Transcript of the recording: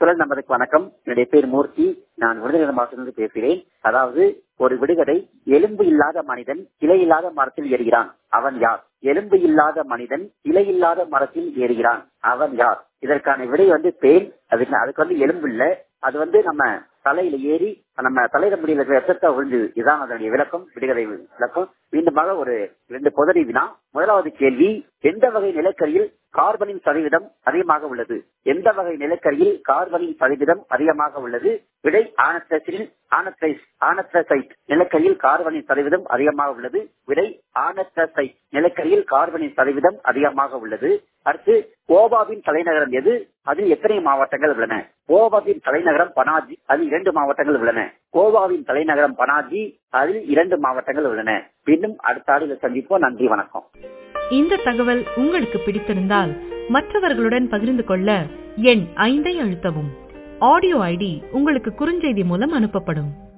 குரல் நம்பருக்கு வணக்கம் என்னுடைய பேர் மூர்த்தி நான் விருதுநகர் மாவட்டத்திலிருந்து பேசுகிறேன் அதாவது ஒரு விடுகதை எலும்பு இல்லாத மனிதன் கிளை இல்லாத மரத்தில் ஏறுகிறான் அவன் யார் எலும்பு இல்லாத மனிதன் கிளை இல்லாத மரத்தில் ஏறுகிறான் அவன் யார் இதற்கான விடை வந்து பேன் அதுக்கு அதுக்கு வந்து எலும்பு இல்ல அது வந்து நம்ம தலையில ஏறி நம்ம தலையில முடியல ரத்தத்தை விழுந்து இதுதான் அதனுடைய விளக்கம் விடுகதை விளக்கம் மீண்டுமாக ஒரு ரெண்டு பொதறி வினா முதலாவது கேள்வி எந்த வகை நிலக்கரியில் கார்பனின் சதவீதம் அதிகமாக உள்ளது எந்த வகை நிலக்கரியில் கார்பனின் சதவீதம் அதிகமாக உள்ளது விடை ஆனத்ரசில் ஆனத்ரைஸ் ஆனத்ரசைட் நிலக்கரியில் கார்பனின் சதவீதம் அதிகமாக உள்ளது விடை ஆனத்ரசைட் நிலக்கரியில் கார்பனின் சதவீதம் அதிகமாக உள்ளது அடுத்து கோவாவின் தலைநகரம் எது அதில் எத்தனை மாவட்டங்கள் உள்ளன கோவாவின் தலைநகரம் பனாஜி அதில் இரண்டு மாவட்டங்கள் உள்ளன கோவாவின் தலைநகரம் பனாஜி அதில் இரண்டு மாவட்டங்கள் உள்ளன மீண்டும் அடுத்த ஆடியில் சந்திப்போம் நன்றி வணக்கம் இந்த தகவல் உங்களுக்கு பிடித்திருந்தால் மற்றவர்களுடன் பகிர்ந்து கொள்ள எண் ஐந்தை அழுத்தவும் ஆடியோ ஐடி உங்களுக்கு குறுஞ்செய்தி மூலம் அனுப்பப்படும்